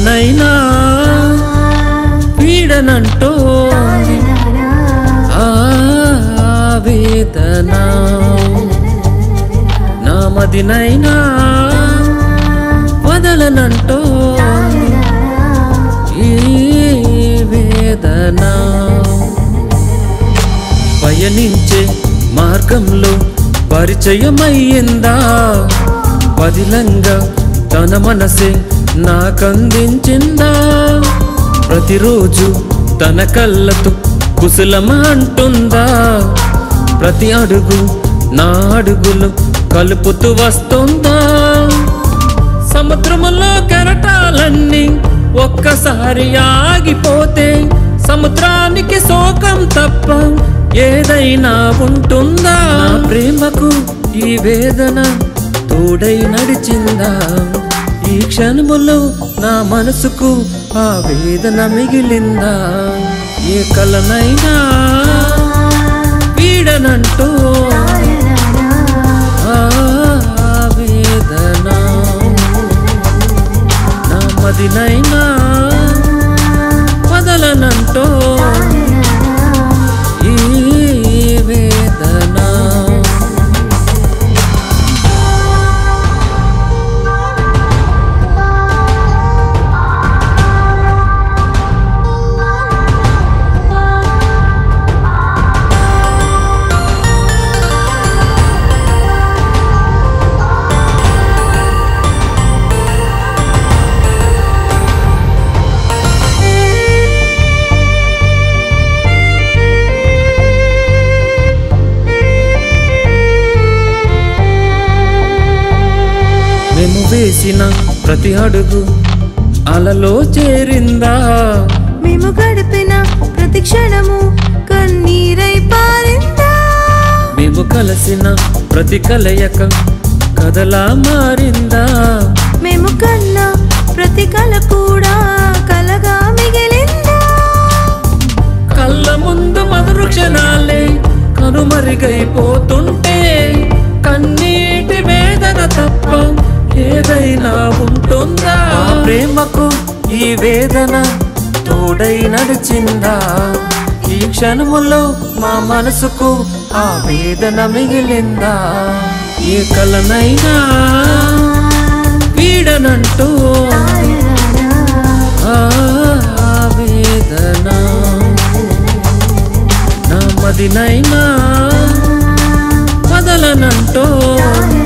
కలనైనా పీడనంటో ఆ వేదన నా మదినైనా వదలనంటో ఈ వేదన పయనించే మార్గంలో పరిచయమయ్యిందా పదిలంగా తన మనసే నాకందించిందా ప్రతిరోజు తన కళ్ళతో కుశలమ అంటుందా ప్రతి అడుగు నా అడుగులు కలుపుతూ వస్తుందా సముద్రములో కెరటాలన్నీ ఒక్కసారి ఆగిపోతే సముద్రానికి శోకం తప్ప ఏదైనా ఉంటుందా నా ప్రేమకు ఈ వేదన తోడై నడిచిందా ఈ క్షణములో నా మనసుకు ఆ వేదన మిగిలిందా ఏ కలనైనా పీడనంటూ ఆ వేదన నా మదినైనా వదలనంటో ఈ వేదన మేము వేసిన ప్రతి అడుగు అలలో చేరిందా మేము గడిపిన ప్రతి క్షణము కన్నీరై పారిందా మేము కలిసిన ప్రతి కలయక కథలా మారిందా మేము కన్నా ప్రతి కల కూడా కలగా మిగిలిందా కళ్ళ ముందు మధుర క్షణాలే కనుమరుగైపోతుంటే కన్నీటి వేదన తప్ప ఏదైనా ఉంటుందా ఆ ప్రేమకు ఈ వేదన తోడై నడిచిందా ఈ క్షణములో మా మనసుకు ఆ వేదన మిగిలిందా ఏ కలనైనా పీడనంటూ ఆ వేదన నా మదినైనా వదలనంటో